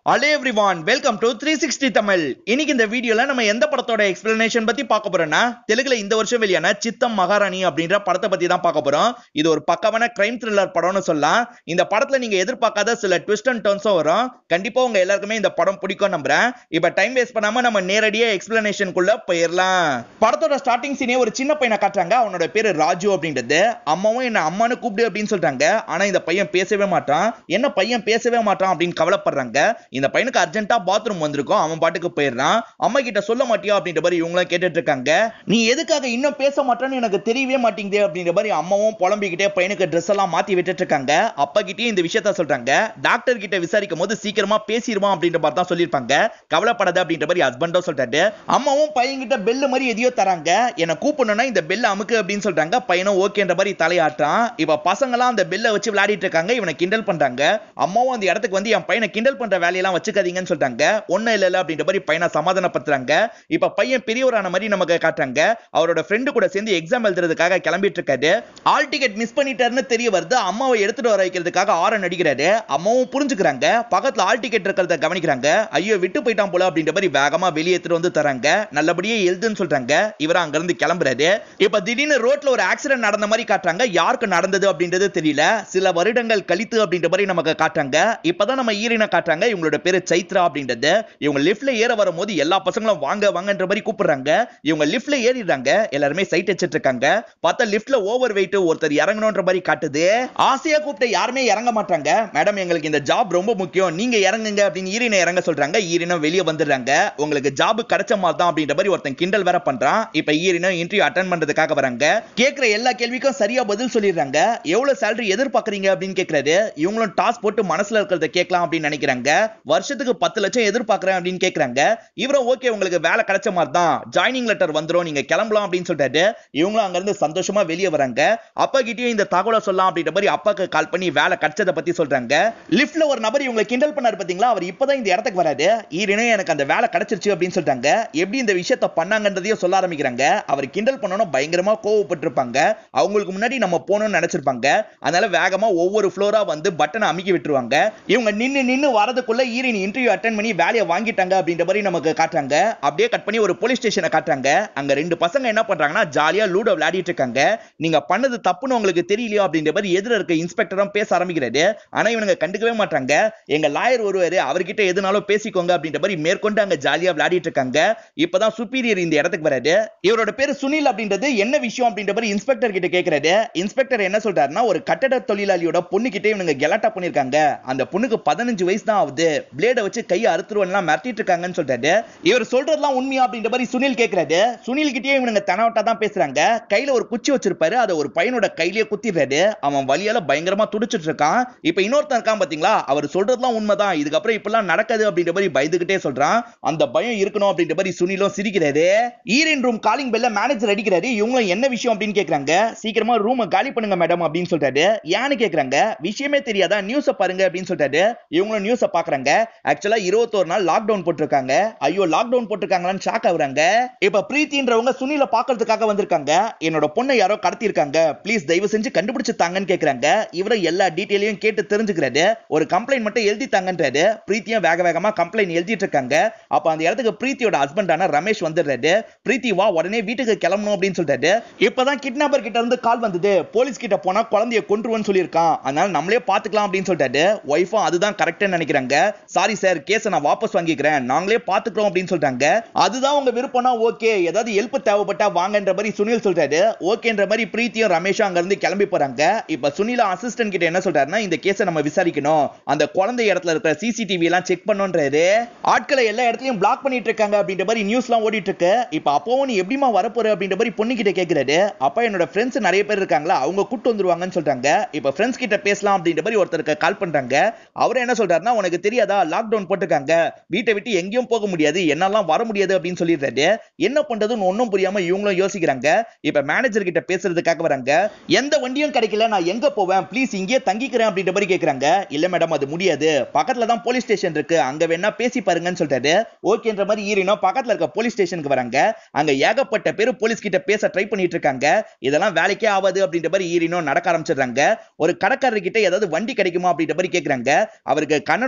hello everyone welcome to three sixty Tamil இன்னைக்கு இந்த வீடியோல நம்ம எந்த படத்தோட எக்ஸ்பிளனேஷன் பத்தி பார்க்க போறோம்னா தெலுங்குல இந்த வருஷம் வெளியான சித்தம் மகாராணி அப்படின்ற படத்தை பத்தி தான் பார்க்க போறோம் இது ஒரு பக்கமான கிரைம் த்ரில்லர் படம்னு சொல்லலாம் இந்த படத்துல நீங்க எதிர்பார்க்காத சில ட்விஸ்ட் அண்ட் டர்ன்ஸும் வரும் கண்டிப்பா உங்க எல்லாருக்குமே இந்த படம் பிடிக்கும் நம்புறேன் இப்ப டைம் வேஸ்ட் பண்ணாம நம்ம நேரடியா எக்ஸ்பிளனேஷனுக்குள்ள போயிடலாம் படத்தோட ஸ்டார்டிங் சீனே ஒரு சின்ன பையனை காட்டுறாங்க அவனோட பேரு ராஜு அப்படின்றது அம்மாவும் என்ன அம்மானு கூப்பிடு அப்படின்னு சொல்றாங்க ஆனா இந்த பையன் பேசவே மாட்டான் என்ன பையன் பேசவே மாட்டான் அப்படின்னு கவலைப்படுறாங்க இந்த பையனுக்கு அர்ஜென்ட்டா பாத்ரூம் வந்திருக்கும் அவன் பாட்டுக்கு போயிடுறான் அம்மா கிட்ட சொல்ல மாட்டியா அப்படின்ற மாதிரி இவங்களும் கேட்டுட்டு இருக்காங்க நீ எதுக்காக இன்னும் பேச மாட்டேன்னு எனக்கு தெரியவே மாட்டேங்குது அப்படின்ற மாதிரி அம்மாவும் புலம்பிக்கிட்டே பையனுக்கு ட்ரெஸ் எல்லாம் மாத்தி விட்டுட்டு இருக்காங்க அப்பா கிட்டயும் இந்த விஷயத்த சொல்றாங்க டாக்டர் கிட்ட விசாரிக்கும் போது சீக்கிரமா பேசிடுவான் அப்படின்ற மாதிரி தான் சொல்லியிருப்பாங்க கவலைப்படாத அப்படின்ற மாதிரி ஹஸ்பண்டும் சொல்றாரு அம்மாவும் பையன் கிட்ட பெல்லு மாதிரி எதையோ தராங்க என்ன கூப்பிடணும்னா இந்த பெல் அமுக்கு அப்படின்னு சொல்றாங்க பையனும் ஓகேன்ற மாதிரி தலையாட்டுறான் இப்ப பசங்களாம் அந்த பெல்லை வச்சு விளையாடிட்டு இருக்காங்க இவனை கிண்டல் பண்றாங்க அம்மாவும் அந்த இடத்துக்கு வந்து என் பையனை கிண்டல் பண்ற வேலையெல்லாம் வச்சுக்காதீங்கன்னு சொல்றாங்க ஒண்ணும் இல்ல இல்ல அப்படின்ற மாதிரி பையனை சமாதானப்படுத்துறாங்க இப்ப பையன் பெரியவரான மாதிரி நமக்கு காட்டுறாங்க அவரோட ஃப்ரெண்டு கூட சேர்ந்து எக்ஸாம் எழுதுறதுக்காக கிளம்பிட்டு இருக்காரு ஆல் டிக்கெட் மிஸ் பண்ணிட்டாருன்னு தெரிய வருது அம்மாவை எடுத்துட்டு வர வைக்கிறதுக்காக ஆரன் அடிக்கிறாரு அம்மாவும் புரிஞ்சுக்கிறாங்க பக்கத்துல ஆல் டிக்கெட் இருக்கிறத கவனிக்கிறாங்க ஐயோ விட்டு போயிட்டான் போல அப்படின்ற மாதிரி வேகமா வெளியே எடுத்துட்டு வந்து தராங்க நல்லபடியே எழுதுன்னு சொல்றாங்க இவர் அங்க இருந்து கிளம்புறாரு இப்ப திடீர்னு ரோட்ல ஒரு ஆக்சிடென்ட் நடந்த மாதிரி காட்டுறாங்க யாருக்கு நடந்தது அப்படின்றது தெரியல சில வருடங்கள் கழித்து அப்படின்ற மாதிரி நமக்கு காட்டுறாங்க இப்பதான் நம்ம ஈரின காட்டுறாங்க இவங்களோட பேரு சைத்ரா அப்படின்றது இவங்க லிஃப்ட்ல ஏற வரும்போது எல்லா பசங்களும் வாங்க வாங்கன்ற மாதிரி கூப்பிடுறாங்க இவங்க லிஃப்ட்ல ஏறிடுறாங்க எல்லாருமே சைட் வச்சிட்டு இருக்காங்க பார்த்தா லிஃப்ட்ல ஓவர் வெயிட் ஒருத்தர் இறங்கணும்ன்ற மாதிரி காட்டுது ஆசையா கூப்பிட்டு யாருமே இறங்க மாட்டாங்க மேடம் எங்களுக்கு இந்த ஜாப் ரொம்ப முக்கியம் நீங்க இறங்குங்க அப்படின்னு ஈரின இறங்க சொல்றாங்க ஈரினம் வெளியே வந்துடுறாங்க உங்களுக்கு ஜாப் கிடைச்ச மாதிரி தான் அப்படின்ற மாதிரி ஒருத்தன் கிண்டல் வேற பண்றான் இப்ப ஈரினம் இன்டர்வியூ அட்டன் பண்றதுக்காக வராங்க கேக்குற எல்லா கேள்விக்கும் சரியா பதில் சொல்லிடுறாங்க எவ்வளவு சேலரி எதிர்பார்க்கறீங்க அப்படின்னு கேக்குறாரு இவங்களும் டாஸ் போட்டு மனசுல இருக்கிறத கேட்கலாம் அப்படின்னு நினைக்கிறாங்க வருஷத்துக்கு பத்து லட்சம் எதிர்பார்க்கறேன் அப்படின்னு கேக்குறாங்க இவரும் ஓகே உங்களுக்கு வேலை கிடைச்ச மாதிரி தான் ஜாயினிங் லெட்டர் வந்துரும் நீங்க கிளம்பலாம் அப்படின்னு சொல்லிட்டாரு இவங்களும் அங்க இருந்து சந்தோஷமா வெளியே வராங்க அப்பா கிட்டயும் இந்த தகவலை சொல்லலாம் அப்படின்ற மாதிரி அப்பாக்கு கால் பண்ணி வேலை கிடைச்சதை பத்தி சொல்றாங்க லிஃப்ட்ல ஒரு நபர் இவங்களை கிண்டல் பண்ணாரு பாத்தீங்களா அவர் இப்பதான் இந்த இடத்துக்கு வராரு ஈரனே எனக்கு அந்த வேலை கிடைச்சிருச்சு அப்படின்னு சொல்லிட்டாங்க எப்படி இந்த விஷயத்த பண்ணாங்கன்றதையும் சொல்ல ஆரம்பிக்கிறாங்க அவர் கிண்டல் பண்ணணும் பயங்கரமா கோவப்பட்டிருப்பாங்க அவங்களுக்கு முன்னாடி நம்ம போகணும்னு நினைச்சிருப்பாங்க அதனால வேகமா ஒவ்வொரு ஃப்ளோரா வந்து பட்டனை அமுக்கி விட்டுருவாங்க இவங்க நின்னு நின்னு வரதுக்குள்ள ஈரின் இன்டர்வியூ அட்டன் பண்ணி வேலையை வாங்கிட்டாங்க அப்படின்ற மாதிரி நமக்கு காட்டுறாங்க அப்படியே கட் பண்ணி ஒரு போலீஸ் ஸ்டேஷனை காட்டுறாங்க அங்க ரெண்டு பசங்க என்ன பண்றாங்கன்னா ஜாலியா லூடோ விளையாடிட்டு இருக்காங்க நீங்க பண்ணது தப்புன்னு உங்களுக்கு தெரியலையோ அப்படின்ற மாதிரி எதிர இருக்க இன்ஸ்பெக்டரும் பேச ஆரம்பிக்கிறாரு ஆனா இவனுங்க கண்டுக்கவே மாட்டாங்க எங்க லாயர் ஒருவர் அவர்கிட்ட எதுனாலும் பேசிக்கோங்க அப்படின்ற மாதிரி மேற்கொண்டு அங்க ஜாலியா விளையாடிட்டு இருக்காங்க இப்பதான் சுப்பீரியர் இந்த இடத்துக்கு வராரு இவரோட பேரு சுனில் அப்படின்றது என்ன விஷயம் அப்படின்ற மாதிரி இன்ஸ்பெக்டர் கிட்ட கேக்குறாரு இன்ஸ்பெக்டர் என்ன சொல்றாருன்னா ஒரு கட்டட தொழிலாளியோட பொண்ணு கிட்ட இவனுங்க கெலாட்டா பண்ணிருக்காங்க அந்த பொண்ணுக்கு பதினஞ்சு வயசு தான் ஆகுது பிளேட வச்சு கையை அறுத்துருவன்லாம் மிரட்டிட்டு இருக்காங்கன்னு சொல்றாரு இவர் சொல்றதெல்லாம் உண்மையா அப்படின்ற மாதிரி சுனில் கேக்குறாரு சுனில் கிட்டயே இவனுங்க தனவட்டா தான் பேசுறாங்க கையில ஒரு குச்சி வச்சிருப்பாரு அதை ஒரு பையனோட கையிலேயே குத்திடுறாரு அவன் வலியால பயங்கரமா துடிச்சிட்டு இருக்கான் இப்ப இன்னொருத்தன் இருக்கான் பாத்தீங்களா அவர் சொல்றதெல்லாம் உண்மைதான் இதுக்கப்புறம் இப்பெல்லாம் நடக்காது அப்படின்ற மாதிரி பயந்துகிட்டே சொல்றான் அந்த பயம் இருக்கணும் அப்படின்ற மாதிரி சுனிலும் சிரிக்கிறாரு ஈரின் ரூம் காலிங் பெல்ல மேனேஜர் அடிக்கிறாரு இவங்களும் என்ன விஷயம் அப்படின்னு கேக்குறாங்க சீக்கிரமா ரூமை காலி பண்ணுங்க மேடம் அப்படின்னு சொல்றாரு ஏன்னு கேக்குறாங்க விஷயமே தெரியாதா நியூஸ பாருங்க அப்படின்னு சொல்றாரு இவங்களும் நியூஸ பாக்குறாங்க ஆக்சுவலா இருபத்தோரு நாள் லாக்டவுன் போட்டிருக்காங்க ஐயோ லாக்டவுன் போட்டிருக்காங்களான்னு ஷாக் ஆகுறாங்க இப்ப பிரீத்தின்றவங்க சுனில பாக்குறதுக்காக வந்திருக்காங்க என்னோட பொண்ணை யாரோ கடத்திருக்காங்க ப்ளீஸ் தயவு செஞ்சு கண்டுபிடிச்சு தாங்கன்னு கேக்குறாங்க இவரை எல்லா டீட்டெயிலையும் கேட்டு தெரிஞ்சுக்கிறாரு ஒரு கம்ப்ளைண்ட் மட்டும் எழுதி தாங்கன்றாரு பிரீத்தியும் வேக வேகமா கம்ப்ளைண்ட் எழுதிட்டு இருக்காங்க அப்ப அந்த இடத்துக்கு பிரீத்தியோட ஹஸ்பண்டான ரமேஷ் வந்துடுறாரு பிரீத்தி வா உடனே வீட்டுக்கு கிளம்பணும் அப்படின்னு சொல்றாரு இப்பதான் கிட்னாப்பர் கிட்ட இருந்து கால் வந்தது போலீஸ் கிட்ட போனா குழந்தைய கொன்றுவன்னு சொல்லியிருக்கான் அதனால நம்மளே பாத்துக்கலாம் அப்படின்னு சொல்லிட்டாரு ஒய்ஃபும் அதுதான் கரெக்ட்னு நினைக்கிறாங்க சாரி சார் கேஸை நான் வாபஸ் வாங்கிக்கிறேன் நாங்களே பாத்துக்கிறோம் அப்படின்னு சொல்றாங்க அதுதான் உங்க விருப்பம்னா ஓகே ஏதாவது ஹெல்ப் தேவைப்பட்டா வாங்கன்ற மாதிரி சுனில் சொல்றாரு ஓகேன்ற மாதிரி பிரீத்தியும் ரமேஷும் அங்க இருந்து கிளம்பி போறாங்க இப்ப சுனில அசிஸ்டன்ட் கிட்ட என்ன சொல்றாருன்னா இந்த கேஸை நம்ம விசாரிக்கணும் அந்த குழந்தை இடத்துல இருக்கிற சிசிடிவி எல்லாம் செக் பண்ணுன்றாரு ஆட்களை எல்லா இடத்துலயும் பிளாக் பண்ணிட்டு இருக்காங்க அப்படின்ற மாதிரி நியூஸ்லாம் ஓடிட்டு இருக்கு இப்ப அப்பவும் நீ எப்படிமா வரப்போற அப்படின்ற மாதிரி பொண்ணு கிட்ட கேக்குறாரு அப்பா என்னோட ஃப்ரெண்ட்ஸ் நிறைய பேர் இருக்காங்களா அவங்க கூட்டு வந்துருவாங்கன்னு சொல்றாங்க இப்ப ஃப்ரெண்ட்ஸ் கிட்ட பேசலாம் அப்படின்ற மாதிரி ஒருத்தருக்கு கால் பண்றாங்க அவர் என்ன சொல்றாருன்னா உனக்கு தெரியாதா லாக்டவுன் போட்டிருக்காங்க வீட்டை விட்டு எங்கேயும் போக முடியாது என்னெல்லாம் வர முடியாது அப்படின்னு சொல்லிடுறாரு என்ன பண்றதுன்னு ஒன்னும் புரியாம இவங்களும் யோசிக்கிறாங்க இப்ப மேனேஜர் கிட்ட பேசுறதுக்காக வராங்க எந்த வண்டியும் கிடைக்கல நான் எங்க போவேன் ப்ளீஸ் இங்கேயே தங்கிக்கிறேன் அப்படின்ற மாதிரி கேக்குறாங்க இல்ல மேடம் அது முடியாது பக்கத்துல தான் போலீஸ் ஸ்டேஷன் இருக்கு அங்க வேணா பேசி பாருங்கன்னு சொல்றாரு ஓகேன்ற மாதிரி ஈரினோ பக்கத்துல இருக்க போலீஸ் ஸ்டேஷனுக்கு வராங்க அங்க ஏகப்பட்ட பேர் போலீஸ் கிட்ட பேச ட்ரை பண்ணிட்டு இருக்காங்க இதெல்லாம் வேலைக்கே ஆகாது அப்படின்ற மாதிரி ஈரினோ நடக்க ஆரம்பிச்சிடுறாங்க ஒரு கடைக்காரர் கிட்ட ஏதாவது வண்டி கிடைக்குமா அப்படின்ற மாதிரி கேக்குறாங்க அவருக்கு கன்னடம் மட்டும் தான்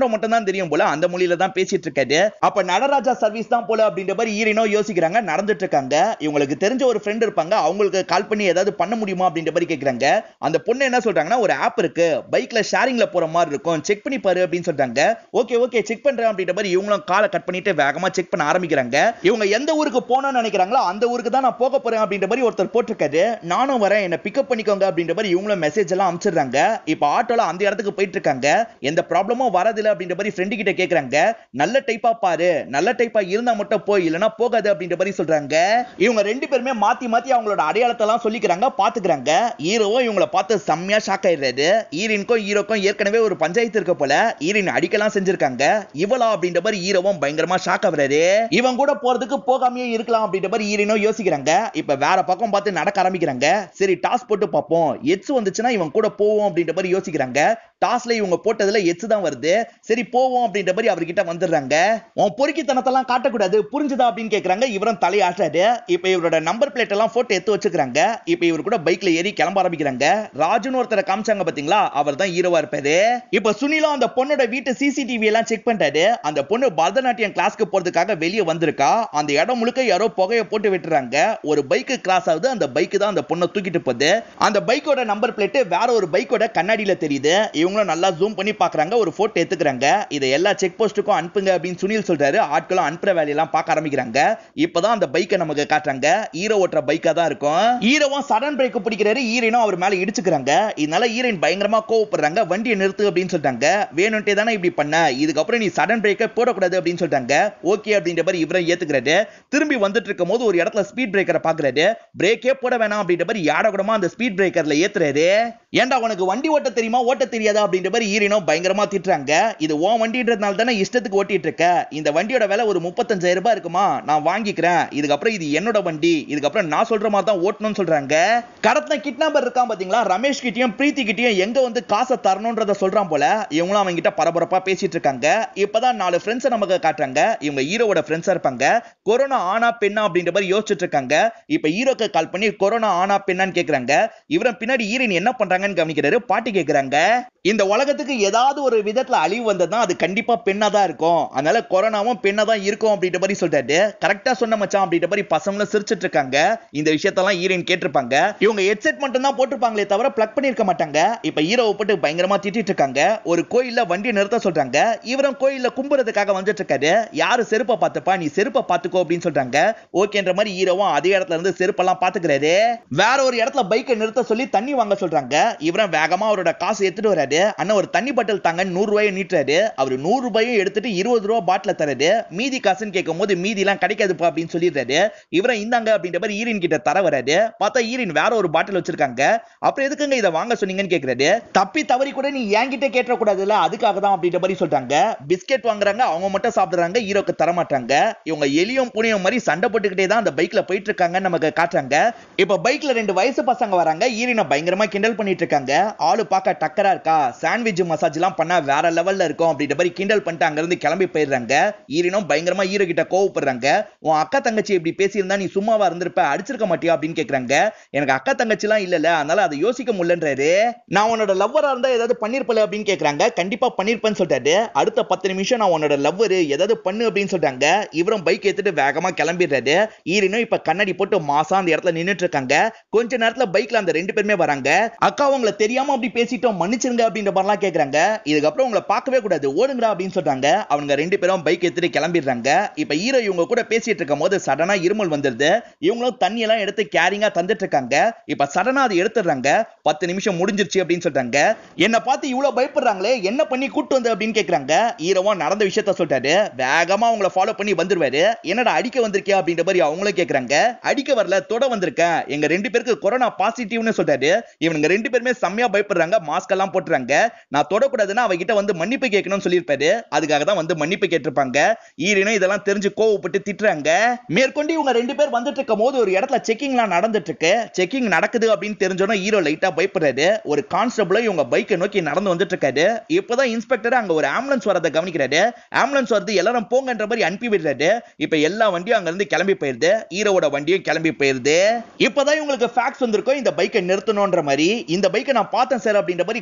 தெரியும் போல அந்த மொழியில தான் பேசிட்டு இருக்காரு அப்ப நடராஜா சர்வீஸ் தான் போல அப்படின்ற மாதிரி ஈரனோ யோசிக்கிறாங்க நடந்துட்டு இருக்காங்க இவங்களுக்கு தெரிஞ்ச ஒரு ஃப்ரெண்ட் இருப்பாங்க அவங்களுக்கு கால் பண்ணி ஏதாவது பண்ண முடியுமா அப்படின்ற மாதிரி கேக்குறாங்க அந்த பொண்ணு என்ன சொல்றாங்கன்னா ஒரு ஆப் இருக்கு பைக்ல ஷேரிங்ல போற மாதிரி இருக்கும் செக் பண்ணி பாரு அப்படின்னு சொல்றாங்க ஓகே ஓகே செக் பண்றேன் அப்படின்ற மாதிரி இவங்களும் காலை கட் பண்ணிட்டு வேகமா செக் பண்ண ஆரம்பிக்கிறாங்க இவங்க எந்த ஊருக்கு போகணும்னு நினைக்கிறாங்களோ அந்த ஊருக்கு தான் நான் போக போறேன் அப்படின்ற மாதிரி ஒருத்தர் போட்டிருக்காரு நானும் வரேன் என்ன பிக்கப் பண்ணிக்கோங்க அப்படின்ற மாதிரி இவங்களும் மெசேஜ் எல்லாம் அனுப்பிச்சிடுறாங்க இப்ப ஆட்டோல அந்த இடத்துக்கு போயிட்டு இருக்காங்க எந்த ப்ராப்ளமும் வரதில்லை அப்படின்ற மாதிரி ஃப்ரெண்டு கிட்ட கேக்குறாங்க நல்ல டைப்பா பாரு நல்ல டைப்பா இருந்தா மட்டும் போய் இல்லனா போகாது அப்படின்ற மாதிரி சொல்றாங்க இவங்க ரெண்டு பேருமே மாத்தி மாத்தி அவங்களோட அடையாளத்தை எல்லாம் சொல்லிக்கிறாங்க பாத்துக்கிறாங்க ஹீரோவும் இவங்கள பார்த்து செம்மையா ஷாக் ஆயிடுறாரு ஈரினுக்கும் ஹீரோக்கும் ஏற்கனவே ஒரு பஞ்சாயத்து இருக்க போல ஈரின் அடிக்கலாம் செஞ்சிருக்காங்க இவளா அப்படின்ற மாதிரி ஹீரோவும் பயங்கரமா ஷாக் ஆகுறாரு இவன் கூட போறதுக்கு போகாமையே இருக்கலாம் அப்படின்ற மாதிரி ஈரினோ யோசிக்கிறாங்க இப்ப வேற பக்கம் பார்த்து நடக்க ஆரம்பிக்கிறாங்க சரி டாஸ் போட்டு பார்ப்போம் எட்ஸ் வந்துச்சுன்னா இவன் கூட போவோம் அப்படின்ற மாதிரி யோசிக்கிறாங்க டாஸ்ல இவங்க போட்டதுல எச்சு தான் வருது சரி போவோம் அப்படின்ற மாதிரி அவர்கிட்ட வந்துடுறாங்க உன் பொறுக்கித்தனத்தெல்லாம் காட்டக்கூடாது புரிஞ்சுதா அப்படின்னு கேக்குறாங்க இவரும் தலையாட்டுறாரு இப்ப இவரோட நம்பர் பிளேட் எல்லாம் போட்டோ எடுத்து வச்சுக்கிறாங்க இப்ப இவர் கூட பைக்ல ஏறி கிளம்ப ஆரம்பிக்கிறாங்க ராஜுன்னு ஒருத்தரை காமிச்சாங்க பாத்தீங்களா அவர் தான் ஹீரோவா இருப்பாரு இப்ப சுனிலும் அந்த பொண்ணோட வீட்டு சிசிடிவி எல்லாம் செக் பண்றாரு அந்த பொண்ணு பரதநாட்டியம் கிளாஸ்க்கு போறதுக்காக வெளியே வந்திருக்கா அந்த இடம் முழுக்க யாரோ புகைய போட்டு விட்டுறாங்க ஒரு பைக் கிராஸ் ஆகுது அந்த பைக் தான் அந்த பொண்ணை தூக்கிட்டு போகுது அந்த பைக்கோட நம்பர் பிளேட் வேற ஒரு பைக்கோட கண்ணாடியில தெரியுது இவங்களும் நல்லா ஜூம் பண்ணி பாக்குறாங்க ஒரு போட்டோ எடுத்துக்கிறாங்க இதை எல்லா செக் போஸ்ட்டுக்கும் அனுப்புங்க அப்படின்னு சுனில் சொல்றாரு ஆட்களும் அனுப்புற வேலையெல்லாம் பார்க்க ஆரம்பிக்கிறாங்க இப்பதான் அந்த பைக்கை நமக்கு காட்டுறாங்க ஹீரோ ஓட்டுற பைக்கா தான் இருக்கும் ஹீரோவும் சடன் பிரேக் பிடிக்கிறாரு ஹீரோனும் அவர் மேல இடிச்சுக்கிறாங்க இதனால ஹீரோயின் பயங்கரமா கோவப்படுறாங்க வண்டியை நிறுத்து அப்படின்னு சொல்றாங்க வேணும்ட்டே தானே இப்படி பண்ண இதுக்கப்புறம் நீ சடன் பிரேக்கை போடக்கூடாது அப்படின்னு சொல்றாங்க ஓகே அப்படின்ற மாதிரி இவரை ஏத்துக்கிறாரு திரும்பி வந்துட்டு இருக்கும் போது ஒரு இடத்துல ஸ்பீட் பிரேக்கரை பாக்குறாரு பிரேக்கே போட வேணாம் அப்படின்ற மாதிரி யாடக்கூடமா அந்த ஸ்பீட் பிரேக்கர்ல ஏத்துறாரு ஏன்டா உனக்கு வண்டி ஓட்ட தெரியுமா ஓட்ட தெரியாதா அப்படின்ற மாதிரி ஈரினோ பயங்கரமா திட்டுறாங்க இது உன் வண்டின்றதுனால தானே இஷ்டத்துக்கு ஓட்டிட்டு இருக்க இந்த வண்டியோட விலை ஒரு முப்பத்தஞ்சாயிரம் ரூபாய் இருக்குமா நான் வாங்கிக்கிறேன் இதுக்கப்புறம் இது என்னோட வண்டி இதுக்கப்புறம் நான் சொல்ற மாதிரி தான் ஓட்டணும்னு சொல்றாங்க கடத்தின கிட்னாப்பர் இருக்கான் பாத்தீங்களா ரமேஷ் கிட்டயும் பிரீத்தி கிட்டயும் எங்க வந்து காசை தரணும்ன்றத சொல்றான் போல இவங்களும் அவங்க கிட்ட பரபரப்பா பேசிட்டு இருக்காங்க இப்பதான் நாலு ஃப்ரெண்ட்ஸ் நமக்கு காட்டுறாங்க இவங்க ஹீரோவோட ஃப்ரெண்ட்ஸா இருப்பாங்க கொரோனா ஆனா பெண்ணா அப்படின்ற மாதிரி யோசிச்சுட்டு இருக்காங்க இப்ப ஹீரோக்கு கால் பண்ணி கொரோனா ஆனா பெண்ணான்னு கேக்குறாங்க இவரும் பின்னாடி ஹீரோயின் என்ன பண்றாங்கன்னு கவனிக்கிறாரு பாட்டு கேக்குறாங்க இந்த உலகத்துக்கு ஏதாவது ஒரு விதத்துல அழிவு வந்ததுன்னா அது கண்டிப்பா பெண்ணா தான் இருக்கும் அதனால கொரோனாவும் பெண்ணா தான் இருக்கும் அப்படின்ற மாதிரி சொல்றாரு கரெக்டா சொன்ன மச்சான் அப்படின்ற மாதிரி பசங்களும் சிரிச்சிட்டு இருக்காங்க இந்த விஷயத்தெல்லாம் ஹீரோயின் கேட்டிருப்பாங்க இவங்க ஹெட்செட் மட்டும் தான் போட்டிருப்பாங்களே தவிர பிளக் பண்ணிருக்க மாட்டாங்க இப்ப ஹீரோவை போட்டு பயங்கரமா திட்டிட்டு இருக்காங்க ஒரு கோயில்ல வண்டியை நிறுத்த சொல்றாங்க இவரும் கோயில்ல கும்புறதுக்காக வந்துட்டு இருக்காரு யாரு செருப்பை பார்த்துப்பா நீ செருப்பை பார்த்துக்கோ அப்படின்னு சொல்றாங்க ஓகேன்ற மாதிரி ஹீரோவும் அதே இடத்துல இருந்து செருப்பெல்லாம் பாத்துக்கிறாரு வேற ஒரு இடத்துல பைக்கை நிறுத்த சொல்லி தண்ணி வாங்க சொல்றாங்க இவரும் வேகமா அவரோட காசு எடுத்துட்டு வராரு அண்ணா ஒரு தண்ணி பாட்டில் தாங்க நூறு ரூபாயை நீட்டுறாரு அவர் நூறு ரூபாயும் எடுத்துட்டு இருபது ரூபா பாட்டில தராரு மீதி காசுன்னு கேட்கும் போது மீதி எல்லாம் கிடைக்காதுப்பா அப்படின்னு சொல்லிடுறாரு இவரும் இந்தாங்க அப்படின்ற மாதிரி ஈரின் கிட்ட தர வராரு பார்த்தா ஈரின் வேற ஒரு பாட்டில் வச்சிருக்காங்க அப்புறம் எதுக்குங்க இதை வாங்க சொன்னீங்கன்னு கேக்குறாரு தப்பி தவறி கூட நீ என்கிட்ட கேட்ட கூடாதுல்ல அதுக்காக தான் அப்படின்ற மாதிரி சொல்றாங்க பிஸ்கெட் வாங்குறாங்க அவங்க மட்டும் சாப்பிடுறாங்க ஹீரோக்கு தர மாட்டாங்க இவங்க எலியும் புனியும் மாதிரி சண்டை போட்டுக்கிட்டே தான் அந்த பைக்ல போயிட்டு இருக்காங்கன்னு நமக்கு காட்டுறாங்க இப்ப பைக்ல ரெண்டு வயசு பசங்க வராங்க ஈரினை பயங்கரமா கிண்டல் பண்ணிட்டு இருக்காங்க ஆளு பார்க்க டக்கரா இருக்கா சாண்ட்விச் மசாஜ் எல்லாம் பண்ணா வேற லெவல்ல இருக்கும் அப்படின்ற மாதிரி கிண்டல் பண்ணிட்டு அங்க இருந்து கிளம்பி போயிடுறாங்க ஈரினும் பயங்கரமா ஹீரோ கிட்ட கோவப்படுறாங்க உன் அக்கா தங்கச்சி இப்படி பேசியிருந்தா நீ சும்மாவா இருந்திருப்ப அடிச்சிருக்க மாட்டியா அப்படின்னு கேக்குறாங்க எனக்கு அக்கா தங்கச்சி எல்லாம் இல்லல அதனால அதை யோசிக்க முடியலன்றாரு நான் உன்னோட லவ்வரா இருந்தா ஏதாவது பண்ணிருப்பல அப்படின்னு கேக்குறாங்க கண்டிப்பா பண்ணிருப்பேன்னு சொல்றாரு அடுத்த பத்து நிமிஷம் நான் உன்னோட லவ்வர் ஏதாவது பண்ணு அப்படின்னு சொல்றாங்க இவரும் பைக் எடுத்துட்டு வேகமா கிளம்பிடுறாரு ஈரினும் இப்ப கண்ணாடி போட்டு மாசா அந்த இடத்துல நின்னுட்டு இருக்காங்க கொஞ்ச நேரத்துல பைக்ல அந்த ரெண்டு பேருமே வராங்க அக்கா உங்களை தெரியாம அப்படி பேசிட்டோம் மன்னிச்சிருங்க அப்படின்ற மாதிரிலாம் கேக்குறாங்க இதுக்கப்புறம் உங்களை பார்க்கவே கூடாது ஓடுங்கடா அப்படின்னு சொல்றாங்க அவங்க ரெண்டு பேரும் பைக் எடுத்துட்டு கிளம்பிடுறாங்க இப்ப ஹீரோ இவங்க கூட பேசிட்டு இருக்கும் போது சடனா இருமல் வந்துருது இவங்களும் தண்ணி எல்லாம் எடுத்து கேரிங்கா தந்துட்டு இருக்காங்க இப்ப சடனா அதை எடுத்துடுறாங்க பத்து நிமிஷம் முடிஞ்சிருச்சு அப்படின்னு சொல்றாங்க என்ன பார்த்து இவ்வளவு பயப்படுறாங்களே என்ன பண்ணி கூட்டு வந்து அப்படின்னு கேக்குறாங்க ஹீரோவா நடந்த விஷயத்த சொல்றாரு வேகமா அவங்கள ஃபாலோ பண்ணி வந்துருவாரு என்னடா அடிக்க வந்திருக்கியா அப்படின்ற மாதிரி அவங்களும் கேக்குறாங்க அடிக்க வரல தொட வந்திருக்கேன் எங்க ரெண்டு பேருக்கு கொரோனா பாசிட்டிவ்னு சொல்றாரு இவனுங்க ரெண்டு பேருமே செம்மையா பயப்படுறாங்க மாஸ்க் எல்லாம் போட்டுறாங்க நான் தொடக்கூடாதுன்னா அவகிட்ட வந்து மன்னிப்பு கேட்கணும்னு சொல்லியிருப்பாரு அதுக்காக தான் வந்து மன்னிப்பு கேட்டிருப்பாங்க ஈரினும் இதெல்லாம் தெரிஞ்சு கோவப்பட்டு திட்டுறாங்க மேற்கொண்டு இவங்க ரெண்டு பேர் வந்துட்டு இருக்கும் போது ஒரு இடத்துல செக்கிங்லாம் நடந்துட்டு இருக்கு செக்கிங் நடக்குது அப்படின்னு தெரிஞ்சோன்னா ஹீரோ லைட்டா பயப்படுறாரு ஒரு கான்ஸ்டபிளும் இவங்க பைக்கை நோக்கி நடந்து வந்துட்டு இருக்காரு இப்பதான் இன்ஸ்பெக்டர் அங்க ஒரு ஆம்புலன்ஸ் வரதை கவனிக்கிறாரு ஆம்புலன்ஸ் வருது எல்லாரும் போங்கன்ற மாதிரி அனுப்பி விடுறாரு இப்ப எல்லா வண்டியும் அங்க இருந்து கிளம்பி போயிருது ஹீரோவோட வண்டியும் கிளம்பி போயிருது இப்பதான் இவங்களுக்கு ஃபேக்ஸ் வந்திருக்கும் இந்த பைக்கை நிறுத்தணும்ன்ற மாதிரி இந்த பைக்கை நான் பார்த்தேன் சார் அப்படின்ற மாதிரி கான்ஸ்டபிள்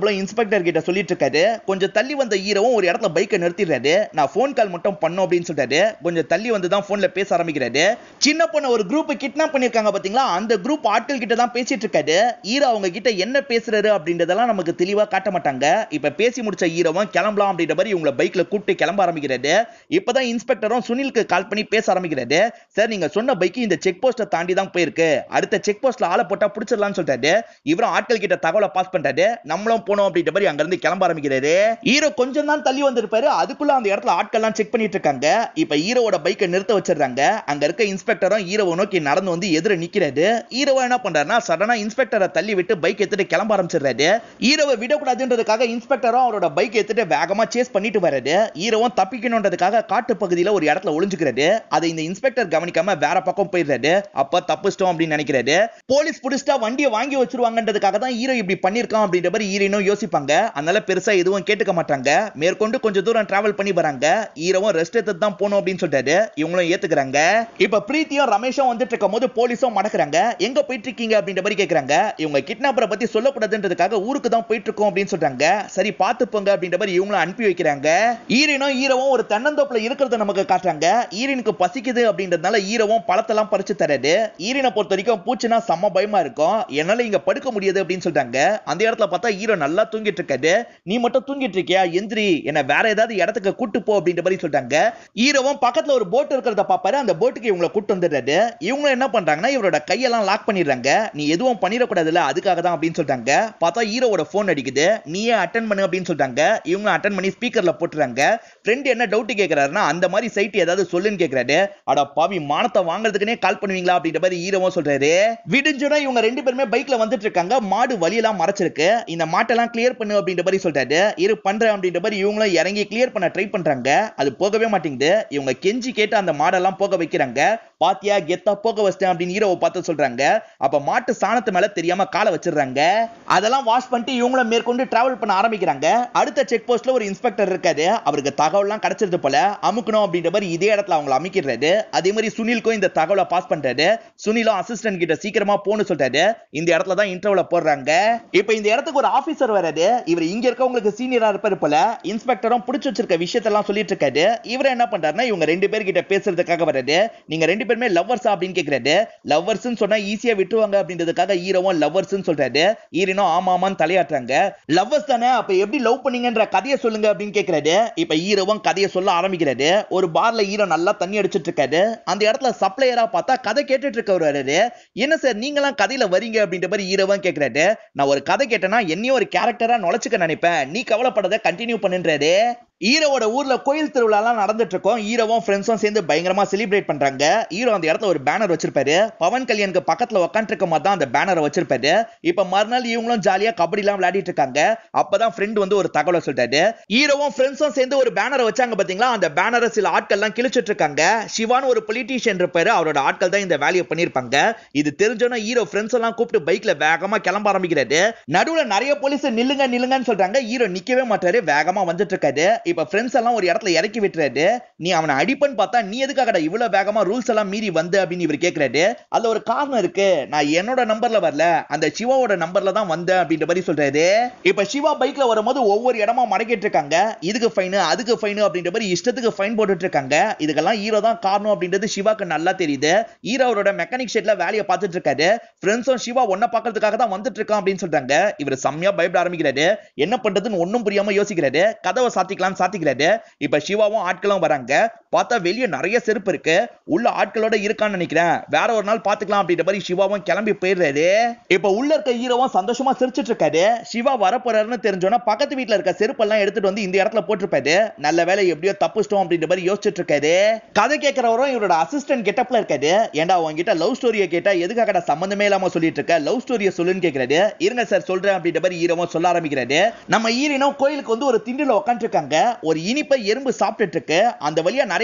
கான்ஸ்டபிளும் இன்ஸ்பெக்டர் கிட்ட சொல்லிட்டு இருக்காரு கொஞ்சம் தள்ளி வந்த ஹீரோவும் ஒரு இடத்துல பைக்கை நிறுத்திடுறாரு நான் ஃபோன் கால் மட்டும் பண்ணோம் அப்படின்னு சொல்றாரு கொஞ்சம் தள்ளி வந்து தான் போன்ல பேச ஆரம்பிக்கிறாரு சின்ன பொண்ணு ஒரு குரூப் கிட்னாப் பண்ணிருக்காங்க பாத்தீங்களா அந்த குரூப் ஆட்கள் கிட்ட தான் பேசிட்டு இருக்காரு ஹீரோ அவங்க கிட்ட என்ன பேசுறாரு அப்படின்றதெல்லாம் நமக்கு தெளிவா காட்ட மாட்டாங்க இப்ப பேசி முடிச்ச ஹீரோவும் கிளம்பலாம் அப்படின்ற மாதிரி இவங்கள பைக்ல கூப்பிட்டு கிளம்ப ஆரம்பிக்கிறாரு இப்பதான் இன்ஸ்பெக்டரும் சுனிலுக்கு கால் பண்ணி பேச ஆரம்பிக்கிறாரு சார் நீங்க சொன்ன பைக் இந்த செக் போஸ்ட்டை தாண்டி தான் போயிருக்கு அடுத்த செக் போஸ்ட்ல ஆளை போட்டா பிடிச்சிடலாம்னு சொல்றாரு இவரும் ஆட்கள் கிட்ட தகவலை பாஸ் பண்றாரு நம்மளும் போனோம் அப்படின்ற மாதிரி அங்க இருந்து கிளம்ப ஆரம்பிக்கிறாரு ஹீரோ கொஞ்சம் தான் தள்ளி வந்திருப்பாரு அதுக்குள்ள அந்த இடத்துல ஆட்கள்லாம் செக் பண்ணிட்டு இருக்காங்க இப்ப ஹீரோவோட பைக்கை நிறுத்த வச்சிடுறாங்க அங்க இருக்க இன்ஸ்பெக்டரும் ஹீரோவை நோக்கி நடந்து வந்து எதிர நிக்கிறாரு ஹீரோவா என்ன பண்றாருன்னா சடனா இன்ஸ்பெக்டரை தள்ளி விட்டு பைக் எடுத்துட்டு கிளம்ப ஆரம்பிச்சிடுறாரு ஹீரோவை விடக்கூடாதுன்றதுக்காக இன்ஸ்பெக்டரும் அவரோட பைக் எடுத்துட்டு வேகமா சேஸ் பண்ணிட்டு வர்றாரு ஹீரோவும் தப்பிக்கணுன்றதுக்காக காட்டு பகுதியில ஒரு இடத்துல ஒளிஞ்சுக்கிறாரு அதை இந்த இன்ஸ்பெக்டர் கவனிக்காம வேற பக்கம் போயிடுறாரு அப்ப தப்பிச்சிட்டோம் அப்படின்னு நினைக்கிறாரு போலீஸ் புடிச்சிட்டா வண்டியை வாங்கி வச்சிருவாங்கன்றதுக்காக தான் ஹீரோ இப்படி பண்ணிருக்கான் அப்படின்ற மாதிரி ஹீரோனும் யோசிப்பாங்க அதனால பெருசா எதுவும் கேட்டுக்க மாட்டாங்க மேற்கொண்டு கொஞ்சம் தூரம் டிராவல் பண்ணி வராங்க ஹீரோவும் ரெஸ்ட் எடுத்து தான் போகணும் அப்படின்னு சொல்லிட்டாரு இவங்களும் ஏத்துக்கிறாங்க இப்ப பிரீத்தியும் ரமேஷும் வந்துட்டு இருக்கும் போது போலீஸும் மடக்குறாங்க எங்க போயிட்டு இருக்கீங்க அப்படின்ற மாதிரி கேக்குறாங்க இவங்க கிட்னாப்பரை பத்தி சொல்லக்கூடாதுன்றதுக்காக ஊருக்கு தான் போயிட்டு இருக்கோம் அப்படின்னு சொல்றாங்க சரி பார்த்து போங்க அப்படின்ற மாதிரி இவங்களும் அனுப்பி வைக்கிறாங்க ஈரனும் ஈரவும் ஒரு தென்னந்தோப்புல இருக்கிறத நமக்கு காட்டுறாங்க ஈரனுக்கு பசிக்குது அப்படின்றதுனால ஈரவும் பழத்தெல்லாம் பறிச்சு தராரு ஈரனை பொறுத்த வரைக்கும் பூச்சினா செம்ம பயமா இருக்கும் என்னால இங்க படுக்க முடியாது அப்படின்னு சொல்றாங்க அந்த இடத்துல பார்த்தா ஈரோ நல்லா தூங்கிட்டு இருக்காரு நீ மட்டும் தூங்கிட்டு இருக்கியா எந்திரி என்ன வேற ஏதாவது இடத்துக்கு கூட்டு போ அப்படின்ற மாதிரி சொல்றாங்க ஈரவும் பக்கத்துல ஒரு போட் இருக்கிறத பாப்பாரு அந்த போட்டுக்கு இவங்களை கூட்டு வந்துடுறாரு இவங்க என்ன பண்றாங்கன்னா இவரோட கையெல்லாம் லாக் பண்ணிடுறாங்க நீ எதுவும் பண்ணிடக்கூடாதுல்ல அதுக்காக தான் அப்படின்னு சொல்றாங்க பார்த்தா ஹீரோவோட போன் அடிக்குது நீயே அட்டன் பண்ணு அப்படின்னு சொல்றாங்க இவங்க அட்டன் பண்ணி ஸ்பீக்கர்ல போட்டுறாங்க ஃப்ரெண்ட் என்ன டவுட் கேக்குறாருன்னா அந்த மாதிரி சைட் ஏதாவது சொல்லுன்னு கேக்குறாரு அட பாவி மானத்தை வாங்குறதுக்குனே கால் பண்ணுவீங்களா அப்படின்ற மாதிரி ஹீரோவும் சொல்றாரு விடிஞ்சுனா இவங்க ரெண்டு பேருமே பைக்ல வந்துட்டு இருக்காங்க மாடு வழியெல்லாம் மறைச்சிருக்கு இந்த மாட்டெல்லாம் கிளியர் பண்ணு அப்படின்ற மாதிரி சொல்றாரு இரு பண்றேன் அப்படின்ற மாதிரி இவங்களும் இறங்கி கிளியர் பண்ண ட்ரை பண்றாங்க அது போகவே மாட்டேங்குது இவங்க கெஞ்சி கேட்டு அந்த மாடெல்லாம் போக வைக்கிறாங்க பாத்தியா கெத்தா போக வச்சிட்டேன் அப்படின்னு ஹீரோவை பார்த்து சொல்றாங்க அப்ப மாட்டு சாணத்து மேல தெரியாம காலை வச்சிடுறாங்க அதெல்லாம் வாஷ் பண்ணிட்டு இவங்களும் மேற்கொண்டு டிராவல் பண்ண ஆரம்பிக்கிறாங்க அடுத்த செக் போஸ்ட்ல ஒரு இன்ஸ்பெக்டர் இருக்காரு அவருக்கு தகவல்லாம் கிடைச்சிருது போல அமுக்கணும் அப்படின்ற மாதிரி இதே இடத்துல அவங்களை அமைக்கிறாரு அதே மாதிரி சுனிலுக்கும் இந்த தகவலை பாஸ் பண்றாரு சுனிலும் அசிஸ்டன்ட் கிட்ட சீக்கிரமா போன்னு சொல்றாரு இந்த இடத்துல தான் இன்டர்வியூல போடுறாங்க இப்ப இந்த இடத்துக்கு ஒரு ஆபீசர் வராரு இவர் இங்க இருக்கவங்களுக்கு சீனியரா இருப்பாரு போல இன்ஸ்பெக்டரும் பிடிச்சு வச்சிருக்க விஷயத்தெல்லாம் சொல்லிட்டு இருக்காரு இவர் என்ன பண்றாருன்னா இவங்க ரெண்டு பேர் கிட்ட பேசுறதுக்காக வராரு நீங்க ரெண்டு பேருமே லவ்வர்ஸா அப்படின்னு கேக்குறாரு லவ்வர்ஸ் சொன்னா ஈஸியா விட்டுருவாங்க அப்படின்றதுக்காக ஹீரோவும் லவ்வர்ஸ் சொல்றாரு ஹீரோனும் ஆமா ஆமான்னு தலையாட்டுறாங்க லவ்வர்ஸ் தானே அப்ப எப்படி லவ் பண்ணீங்கன்ற கதையை சொல்லுங்க அப்படின்னு கேக்குறாரு இப்ப ஹீரோவும் கதையை சொல்ல ஆரம்பிக்கிறாரு ஒரு பார்ல ஹீரோ நல்லா தண்ணி அடிச்சிட்டு இருக்காரு அந்த இடத்துல சப்ளையரா பார்த்தா கதை கேட்டுட்டு இருக்கவர் வராரு என்ன சார் நீங்களாம் கதையில வரீங்க அப்படின்ற மாதிரி ஹீரோவும் கேக்குறாரு நான் ஒரு கதை கேட்டேன்னா என்னையும் ஒரு கேரக்டரா நுழைச்சுக்க நினைப்பேன் நீ கவலைப்படாத கண்டினியூ பண்ணுன்றாரு ஹீரோவோட ஊர்ல கோயில் திருவிழாலாம் நடந்துட்டு இருக்கோம் ஹீரோவும் ஃப்ரெண்ட்ஸும் சேர்ந்து பயங்கரமா செலிப்ரேட் பண்றாங்க ஹீரோ அந்த இடத்துல ஒரு பேனர் வச்சிருப்பாரு பவன் கல்யாணுக்கு பக்கத்துல உட்காந்துருக்க மாதிரி தான் அந்த பேனரை வச்சிருப்பாரு இப்ப மறுநாள் இவங்களும் ஜாலியா கபடி எல்லாம் விளையாடிட்டு இருக்காங்க அப்பதான் ஃப்ரெண்ட் வந்து ஒரு தகவலை சொல்றாரு ஹீரோவும் ஃப்ரெண்ட்ஸும் சேர்ந்து ஒரு பேனரை வச்சாங்க பாத்தீங்களா அந்த பேனரை சில ஆட்கள் எல்லாம் கிழிச்சிட்டு இருக்காங்க சிவான்னு ஒரு பொலிட்டீஷியன் இருப்பாரு அவரோட ஆட்கள் தான் இந்த வேலையை பண்ணிருப்பாங்க இது தெரிஞ்சோன்னா ஹீரோ ஃப்ரெண்ட்ஸ் எல்லாம் கூப்பிட்டு பைக்ல வேகமா கிளம்ப ஆரம்பிக்கிறாரு நடுவுல நிறைய போலீஸ் நில்லுங்க நில்லுங்கன்னு சொல்றாங்க ஹீரோ நிக்கவே மாட்டாரு வேகமா வந்துட்டு இருக்காரு இப்ப ஃப்ரெண்ட்ஸ் எல்லாம் ஒரு இடத்துல இறக்கி விட்டுறாரு நீ அவனை அடிப்பன்னு பார்த்தா நீ எதுக்காகடா இவ்வளவு வேகமா ரூல்ஸ் எல்லாம் மீறி வந்து அப்படின்னு இவர் கேக்குறாரு அதுல ஒரு காரணம் இருக்கு நான் என்னோட நம்பர்ல வரல அந்த சிவாவோட நம்பர்ல தான் வந்தேன் அப்படின்ற மாதிரி சொல்றாரு இப்ப சிவா பைக்ல வரும்போது ஒவ்வொரு இடமா மடக்கிட்டு இருக்காங்க இதுக்கு ஃபைன் அதுக்கு ஃபைன் அப்படின்ற மாதிரி இஷ்டத்துக்கு ஃபைன் போட்டுட்டு இருக்காங்க இதுக்கெல்லாம் ஹீரோ தான் காரணம் அப்படின்றது சிவாக்கு நல்லா தெரியுது ஹீரோ அவரோட மெக்கானிக் ஷெட்ல வேலையை பார்த்துட்டு இருக்காரு ஃப்ரெண்ட்ஸும் சிவா ஒன்ன பாக்குறதுக்காக தான் வந்துட்டு இருக்கான் அப்படின்னு சொல்றாங்க இவர் செம்மையா பயப்பட ஆரம்பிக்கிறாரு என்ன பண்றதுன்னு ஒண்ணும் புரியாம யோசிக்கிறாரு கதவை சாத்திக்கலாம் சாத்திக்கிறாரு இப்ப சிவாவும் ஆட்களும் வராங்க பார்த்தா வெளியே நிறைய செருப்பு இருக்கு உள்ள ஆட்களோட இருக்கான்னு நினைக்கிறேன் வேற ஒரு நாள் பாத்துக்கலாம் அப்படின்ற மாதிரி சிவாவும் கிளம்பி போயிடுறாரு இப்ப உள்ள இருக்க ஹீரோவும் சந்தோஷமா சிரிச்சிட்டு இருக்காரு சிவா வரப்போறாருன்னு தெரிஞ்சோன்னா பக்கத்து வீட்டுல இருக்க செருப்பெல்லாம் எடுத்துட்டு வந்து இந்த இடத்துல போட்டிருப்பாரு நல்ல வேலை எப்படியோ தப்புச்சிட்டோம் அப்படின்ற மாதிரி யோசிச்சுட்டு இருக்காரு கதை கேட்கிறவரும் இவரோட அசிஸ்டன்ட் கெட்டப்ல இருக்காரு ஏன்டா உங்ககிட்ட லவ் ஸ்டோரியை கேட்டா எதுக்காகடா சம்பந்தமே இல்லாம சொல்லிட்டு இருக்க லவ் ஸ்டோரியை சொல்லுன்னு கேக்குறாரு இருங்க சார் சொல்றேன் அப்படின்ற மாதிரி ஹீரோவும் சொல்ல ஆரம்பிக்கிறாரு நம்ம ஈரினும் கோயிலுக்கு வந்து ஒரு திண்டுல உட்காந்துருக்காங்க ஒரு இனிப்பை எறும்பு சாப்பிட்டுட்டு இருக்கு அந்த வழியா நிறைய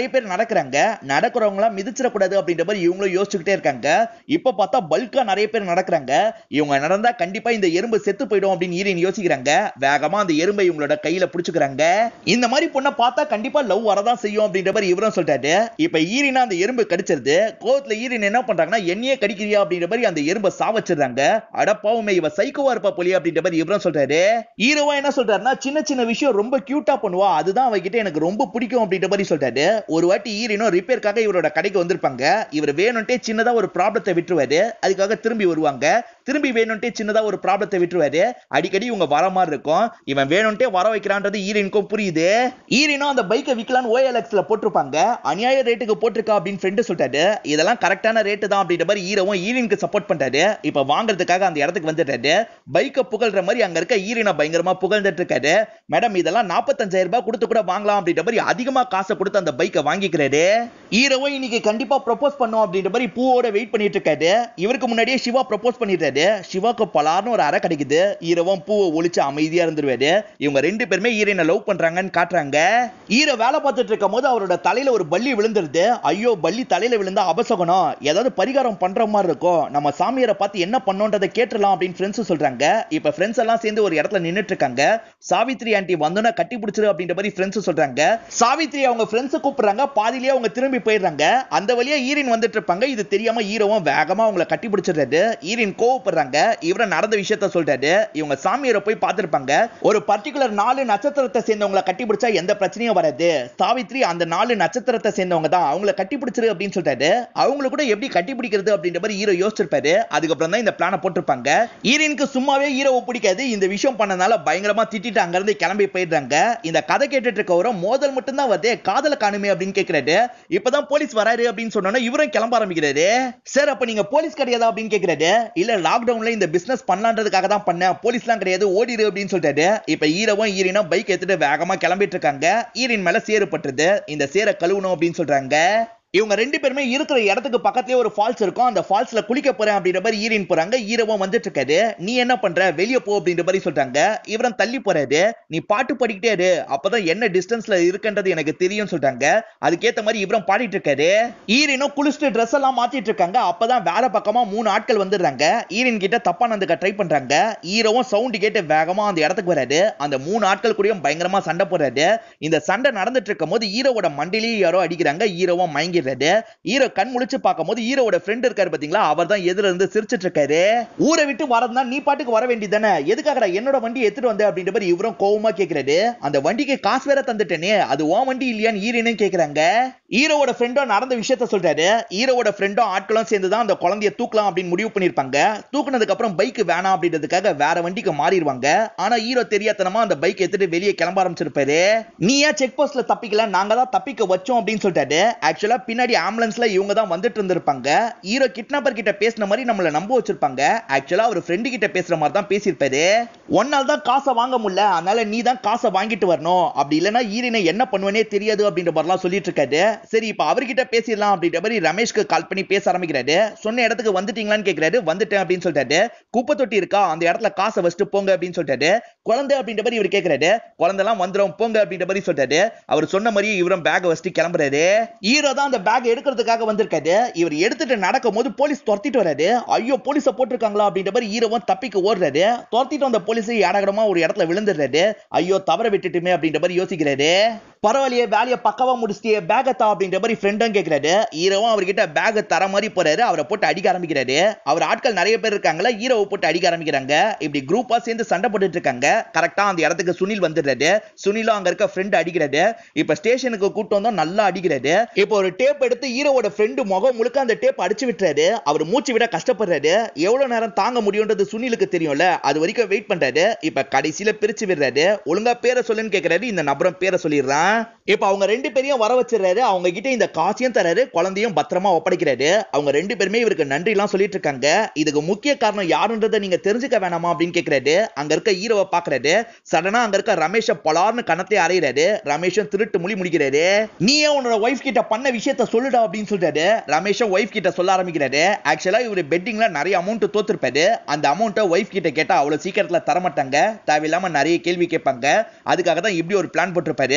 நிறைய பேர் நடக்கிறாங்க நடக்கிறவங்க எல்லாம் மிதிச்சிடக்கூடாது அப்படின்ற மாதிரி இவங்களும் யோசிச்சுக்கிட்டே இருக்காங்க இப்ப பார்த்தா பல்கா நிறைய பேர் நடக்கிறாங்க இவங்க நடந்தா கண்டிப்பா இந்த எறும்பு செத்து போயிடும் அப்படின்னு ஈரின் யோசிக்கிறாங்க வேகமா அந்த எறும்பை இவங்களோட கையில புடிச்சுக்கிறாங்க இந்த மாதிரி பொண்ணை பார்த்தா கண்டிப்பா லவ் வரதான் செய்யும் அப்படின்ற மாதிரி இவரும் சொல்லிட்டாரு இப்ப ஈரினா அந்த எறும்பு கடிச்சிருது கோவத்துல ஈரின் என்ன பண்றாங்கன்னா என்னையே கடிக்கிறியா அப்படின்ற மாதிரி அந்த எறும்பை சாவச்சிடுறாங்க அடப்பாவுமே இவ சைக்கோவா இருப்பா போலியா அப்படின்ற மாதிரி இவரும் சொல்றாரு ஹீரோவா என்ன சொல்றாருன்னா சின்ன சின்ன விஷயம் ரொம்ப கியூட்டா பண்ணுவா அதுதான் அவகிட்ட எனக்கு ரொம்ப பிடிக்கும் அப்படின்ற மாதிரி சொல்றாரு ஒரு வாட்டி ஈரினும் ரிப்பேருக்காக இவரோட கடைக்கு வந்திருப்பாங்க இவர் வேணும்ட்டே சின்னதா ஒரு ப்ராப்ளத்தை விட்டுருவாரு அதுக்காக திரும்பி வருவாங்க திரும்பி வேணும்ட்டே சின்னதா ஒரு ப்ராப்ளத்தை விட்டுருவாரு அடிக்கடி இவங்க வர மாதிரி இருக்கும் இவன் வேணும்ட்டே வர வைக்கிறான்றது ஈரினுக்கும் புரியுது ஈரினும் அந்த பைக்கை விற்கலான்னு ஓஎல்எக்ஸ்ல போட்டிருப்பாங்க அநியாய ரேட்டுக்கு போட்டிருக்கா அப்படின்னு ஃப்ரெண்டு சொல்லிட்டாரு இதெல்லாம் கரெக்டான ரேட்டு தான் அப்படின்ற மாதிரி ஈரவும் ஈரினுக்கு சப்போர்ட் பண்றாரு இப்ப வாங்குறதுக்காக அந்த இடத்துக்கு வந்துட்டாரு பைக்கை புகழ்ற மாதிரி அங்க இருக்க ஈரினை பயங்கரமா புகழ்ந்துட்டு இருக்காரு மேடம் இதெல்லாம் நாற்பத்தஞ்சாயிரம் ரூபாய் கொடுத்து கூட வாங்கலாம் அப்படின்ற மாதிரி அதிகமா காசை கொடுத்து அந்த பைக்கை வாங்கிக்கிறாரு ஹீரோவும் இன்னைக்கு கண்டிப்பா ப்ரொபோஸ் பண்ணும் அப்படின்ற மாதிரி பூவோட வெயிட் பண்ணிட்டு இருக்காரு இவருக்கு முன்னாடியே சிவா ப்ரொபோஸ் பண்ணிட்டாரு சிவாக்கு பலார்னு ஒரு அறை கிடைக்குது ஹீரோவும் பூவை ஒளிச்சு அமைதியா இருந்துருவாரு இவங்க ரெண்டு பேருமே ஹீரோயினை லவ் பண்றாங்கன்னு காட்டுறாங்க ஹீரோ வேலை பார்த்துட்டு இருக்கும் போது அவரோட தலையில ஒரு பள்ளி விழுந்துருது ஐயோ பள்ளி தலையில விழுந்தா அபசகனம் ஏதாவது பரிகாரம் பண்ற மாதிரி இருக்கும் நம்ம சாமியாரை பார்த்து என்ன பண்ணோன்றதை கேட்டுடலாம் அப்படின்னு ஃப்ரெண்ட்ஸ் சொல்றாங்க இப்ப ஃப்ரெண்ட்ஸ் எல்லாம் சேர்ந்து ஒரு இடத்துல நின்னுட்டு இருக்காங்க சாவித்ரி ஆண்டி வந்தோன்னா கட்டி பிடிச்சிரு அப்படின்ற மாதிரி ஃப்ரெண்ட்ஸ் சொல்றாங்க சாவித்ரி அவங்க ஃப்ரெண்ட்ஸ் கூப்பிடுறாங்க பாதியிலேயே அவங்க திரும்பி போயிடுறாங்க அந்த வழியா ஈரின் வந்துட்டு இருப்பாங்க இது தெரியாம ஈரவும் வேகமா அவங்கள கட்டி பிடிச்சிடுறாரு ஈரின் கோவப்படுறாங்க இவர நடந்த விஷயத்த சொல்றாரு இவங்க சாமியாரை போய் பார்த்திருப்பாங்க ஒரு பர்டிகுலர் நாலு நட்சத்திரத்தை சேர்ந்தவங்களை கட்டி பிடிச்சா எந்த பிரச்சனையும் வராது சாவித்ரி அந்த நாலு நட்சத்திரத்தை சேர்ந்தவங்க தான் அவங்கள கட்டி பிடிச்சிரு அப்படின்னு சொல்றாரு அவங்கள கூட எப்படி கட்டி பிடிக்கிறது அப்படின்ற மாதிரி ஹீரோ யோசிச்சிருப்பாரு அதுக்கப்புறம் தான் இந்த பிளான போட்டிருப்பாங்க ஈரினுக்கு சும்மாவே ஹீரோவை பிடிக்காது இந்த விஷயம் பண்ணனால பயங்கரமா திட்டிட்டு அங்க இருந்து கிளம்பி போயிடுறாங்க இந்த கதை கேட்டுட்டு இருக்கவரும் மோதல் மட்டும் தான் வருது காதல காணுமே அப்படின்னு கேக்குறாரு இப்பதான் போலீஸ் வராரு அப்படின்னு சொன்னோன்னா இவரும் கிளம்ப ஆரம்பிக்கிறாரு சார் அப்ப நீங்க போலீஸ் கிடையாதா அப்படின்னு கேக்குறாரு இல்ல லாக்டவுன்ல இந்த பிசினஸ் பண்ணலான்றதுக்காக தான் பண்ணேன் போலீஸ்லாம் கிடையாது ஓடிடு அப்படின்னு சொல்லிட்டாரு இப்ப ஈரவும் ஈரினும் பைக் எடுத்துட்டு வேகமா கிளம்பிட்டு இருக்காங்க ஈரின் மேல சேறு பட்டுருது இந்த சேரை கழுவணும் அப்படின்னு சொல்றாங்க இவங்க ரெண்டு பேருமே இருக்கிற இடத்துக்கு பக்கத்துலயே ஒரு ஃபால்ஸ் இருக்கும் அந்த ஃபால்ஸ்ல குளிக்க போறேன் அப்படின்ற மாதிரி ஈரின் போறாங்க ஈரவும் வந்துட்டு இருக்காரு நீ என்ன பண்ற வெளிய போ அப்படின்ற மாதிரி சொல்றாங்க இவரும் தள்ளி போறாரு நீ பாட்டு பாடிக்கிட்டே இரு அப்பதான் என்ன டிஸ்டன்ஸ்ல இருக்குன்றது எனக்கு தெரியும் சொல்றாங்க அதுக்கேத்த மாதிரி இவரும் பாடிட்டு இருக்காரு ஈரினும் குளிச்சுட்டு ட்ரெஸ் எல்லாம் மாத்திட்டு இருக்காங்க அப்பதான் வேற பக்கமா மூணு ஆட்கள் வந்துடுறாங்க ஈரின் கிட்ட தப்பா நடந்துக்க ட்ரை பண்றாங்க ஈரவும் சவுண்ட் கேட்டு வேகமா அந்த இடத்துக்கு வராரு அந்த மூணு ஆட்கள் கூடயும் பயங்கரமா சண்டை போடுறாரு இந்த சண்டை நடந்துட்டு இருக்கும் போது ஈரோவோட மண்டிலேயே யாரோ அடிக்கிறாங்க ஈரோவும் மயங்கிடுறாரு ஈரோ கண் முழிச்சு பார்க்கும் போது ஈரோவோட ஃப்ரெண்ட் இருக்காரு பாத்தீங்களா அவர் தான் எதிர இருந்து சிரிச்சிட்டு இருக்காரு ஊரை விட்டு வரதுனா நீ பாட்டுக்கு வர வேண்டியதானே எதுக்காகடா என்னோட வண்டி எடுத்துட்டு வந்த அப்படின்ற மாதிரி இவரும் கோவமா கேக்குறாரு அந்த வண்டிக்கு காசு வேற தந்துட்டேனே அது உன் வண்டி இல்லையான்னு ஈரனும் கேக்குறாங்க ஹீரோவோட ஃப்ரெண்டும் நடந்த விஷயத்த சொல்றாரு ஹீரோவோட ஃப்ரெண்டும் ஆட்களும் சேர்ந்து தான் அந்த குழந்தைய தூக்கலாம் அப்படின்னு முடிவு பண்ணிருப்பாங்க தூக்குனதுக்கு அப்புறம் பைக் வேணாம் அப்படின்றதுக்காக வேற வண்டிக்கு மாறிடுவாங்க ஆனா ஹீரோ தெரியாதனமா அந்த பைக் எடுத்துட்டு வெளியே கிளம்ப ஆரம்பிச்சிருப்பாரு நீ ஏன் செக் போஸ்ட்ல தப்பிக்கல நாங்க தான் தப்பிக்க வச்சோம் அப்படின்னு சொல்லிட்டாரு ஆக்சுவலா பின்னாடி ஆம்புலன்ஸ்ல இவங்க தான் வந்துட்டு இருந்திருப்பாங்க ஹீரோ கிட்னாப்பர் கிட்ட பேசின மாதிரி நம்மள நம்ப வச்சிருப்பாங்க ஆக்சுவலா அவர் ஃப்ரெண்டு கிட்ட பேசுற மாதிரி தான் பேசியிருப்பாரு ஒன்னால தான் காசை வாங்க முடியல அதனால நீ தான் காசை வாங்கிட்டு வரணும் அப்படி இல்லைன்னா ஈரினை என்ன பண்ணுவேனே தெரியாது அப்படின்ற மாதிரிலாம் சொல்லிட்டு இருக்காரு சரி இப்ப அவர்கிட்ட பேசிடலாம் அப்படின்ற மாதிரி ரமேஷ்க்கு கால் பண்ணி பேச ஆரம்பிக்கிறாரு சொன்ன இடத்துக்கு வந்துட்டீங்களான்னு கேக்குறாரு வந்துட்டேன் அப்படின்னு சொல்லிட்டாரு குப்பை தொட்டி இருக்கா அந்த இடத்துல காசை வச்சுட்டு போங்க அப்படின்னு சொல்லிட்டாரு குழந்தை அப்படின்ற மாதிரி இவர் கேக்குறாரு குழந்தைலாம் வந்துரும் போங்க அப்படின்ற மாதிரி சொல்லிட்டாரு அவர் சொன்ன மாதிரியே இவரும் பேக் வச்சுட்டு கிளம்புறாரு ஹீரோ தான் அந்த பேக் எடுக்கிறதுக்காக வந்திருக்காரு இவர் எடுத்துட்டு நடக்கும் போது போலீஸ் துரத்திட்டு வராரு ஐயோ போலீஸ போட்டிருக்காங்களா அப்படின்ற மாதிரி ஹீரோவும் தப்பிக்க ஓடுறாரு துரத்திட்டு வந்த போலீஸ் ஏடகடமா ஒரு இடத்துல விழுந்துடுறாரு ஐயோ தவற விட்டுட்டுமே அப்படின்ற மாதிரி யோசிக்கிறாரு பரவாயில்லையே வேலையை பக்கவா முடிச்சிட்டே பேக தா அப்படின்ற மாதிரி ஃப்ரெண்டும் கேக்குறாரு ஹீரோவும் அவர்கிட்ட பேக் தர மாதிரி போறாரு அவரை போட்டு அடிக்க ஆரம்பிக்கிறாரு அவர் ஆட்கள் நிறைய பேர் இருக்காங்களா ஹீரோவை போட்டு அடிக்க ஆரம்பிக்கிறாங்க இப்படி குரூப்பா சேர்ந்து சண்டை போட்டுட்டு இருக்காங்க கரெக்டா அந்த இடத்துக்கு சுனில் வந்துடுறாரு சுனிலும் அங்க இருக்க ஃப்ரெண்ட் அடிக்கிறாரு இப்ப ஸ்டேஷனுக்கு கூட்டம் வந்தோம் நல்லா அடிக்கிறாரு இப்போ ஒரு டேப் எடுத்து ஹீரோவோட ஃப்ரெண்டு முகம் முழுக்க அந்த டேப் அடிச்சு விட்டுறாரு அவர் மூச்சு விட கஷ்டப்படுறாரு எவ்வளவு நேரம் தாங்க முடியும்ன்றது சுனிலுக்கு தெரியும்ல அது வரைக்கும் வெயிட் பண்றாரு இப்ப கடைசியில பிரிச்சு விடுறாரு ஒழுங்கா பேரை சொல்லுன்னு கேக்குறாரு இந்த நபரும் பேரை சொல்லிடுறான் இப்ப அவங்க ரெண்டு பேரையும் வர வச்சிடுறாரு அவங்க கிட்ட இந்த காசையும் தராரு குழந்தையும் பத்திரமா ஒப்படைக்கிறாரு அவங்க ரெண்டு பேருமே இவருக்கு நன்றி எல்லாம் சொல்லிட்டு இருக்காங்க இதுக்கு முக்கிய காரணம் யாருன்றதை நீங்க தெரிஞ்சுக்க வேணாமா அப்படின்னு கேக்குறாரு அங்க இருக்க ஹீரோவை பாக்குறாரு சடனா அங்க இருக்க ரமேஷ பலார்னு கணத்தை அறையிறாரு ரமேஷும் திருட்டு மொழி முடிக்கிறாரு நீ ஏன் உன்னோட ஒய்ஃப் கிட்ட பண்ண விஷயத்த சொல்லுடா அப்படின்னு சொல்றாரு ரமேஷும் ஒய்ஃப் கிட்ட சொல்ல ஆரம்பிக்கிறாரு ஆக்சுவலா இவர் பெட்டிங்ல நிறைய அமௌண்ட் தோத்துருப்பாரு அந்த அமௌண்ட்டை ஒய்ஃப் கிட்ட கேட்டா அவ்வளவு சீக்கிரத்துல தர மாட்டாங்க தேவையில்லாம நிறைய கேள்வி கேட்பாங்க அதுக்காக தான் இப்படி ஒரு பிளான் போட்டிருப்பாரு ஹீரோ